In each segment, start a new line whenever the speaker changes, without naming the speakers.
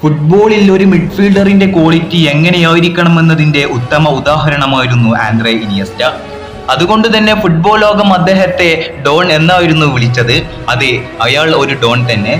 ഫുട്ബോളിൽ ഒരു മിഡ്ഫീൽഡറിന്റെ ക്വാളിറ്റി എങ്ങനെയായിരിക്കണമെന്നതിന്റെ ഉത്തമ ഉദാഹരണമായിരുന്നു ആൻഡ്രേ ഇനിയസ്റ്റ അതുകൊണ്ട് തന്നെ ഫുട്ബോൾ ലോകം അദ്ദേഹത്തെ ഡോൺ എന്നായിരുന്നു വിളിച്ചത് അതെ അയാൾ ഒരു ഡോൺ തന്നെ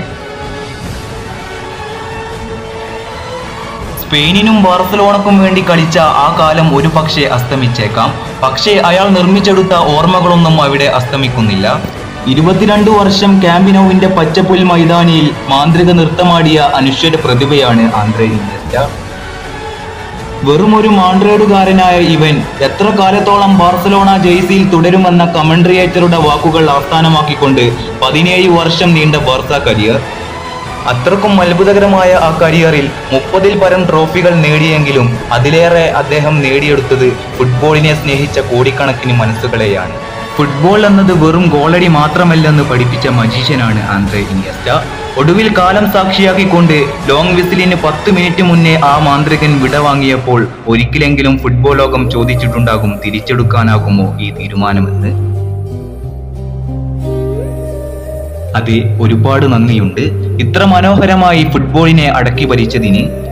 സ്പെയിനിനും ബാർസലോണക്കും വേണ്ടി കളിച്ച ആ കാലം ഒരു പക്ഷേ അസ്തമിച്ചേക്കാം പക്ഷേ അയാൾ നിർമ്മിച്ചെടുത്ത ഓർമ്മകളൊന്നും അവിടെ അസ്തമിക്കുന്നില്ല ഇരുപത്തിരണ്ട് വർഷം ക്യാമ്പിനോവിന്റെ പച്ചപ്പുൽ മൈതാനിയിൽ മാന്ത്രിക നൃത്തമാടിയ അനുശ്വര പ്രതിഭയാണ് ആന്ധ്രേ ഇനിയസ്റ്റ വെറും ഒരു മാൻഡ്രേഡുകാരനായ ഇവൻ എത്ര കാലത്തോളം ബാർസലോണ ജെയ്സിയിൽ തുടരുമെന്ന കമൻട്രിയേറ്ററുടെ വാക്കുകൾ ആസ്ഥാനമാക്കിക്കൊണ്ട് പതിനേഴ് വർഷം നീണ്ട ബാർസ കരിയർ അത്രക്കും അത്ഭുതകരമായ ആ കരിയറിൽ മുപ്പതിൽ പരം ട്രോഫികൾ നേടിയെങ്കിലും അതിലേറെ അദ്ദേഹം നേടിയെടുത്തത് ഫുട്ബോളിനെ സ്നേഹിച്ച കോടിക്കണക്കിന് മനസ്സുകളെയാണ് ഫുട്ബോൾ എന്നത് വെറും ഗോളടി മാത്രമല്ലെന്ന് പഠിപ്പിച്ച മജീഷ്യനാണ് ആന്ധ്രേ ഇനിയസ്റ്റ ഒടുവിൽ കാലം സാക്ഷിയാക്കിക്കൊണ്ട് ലോങ് വിസിലിന് പത്ത് മിനിറ്റ് മുന്നേ ആ മാന്ത്രികൻ വിടവാങ്ങിയപ്പോൾ ഒരിക്കലെങ്കിലും ഫുട്ബോൾ ലോകം ചോദിച്ചിട്ടുണ്ടാകും തിരിച്ചെടുക്കാനാകുമോ ഈ തീരുമാനമെന്ന് അതെ ഒരുപാട് നന്ദിയുണ്ട് ഇത്ര മനോഹരമായി ഫുട്ബോളിനെ അടക്കി ഭരിച്ചതിന്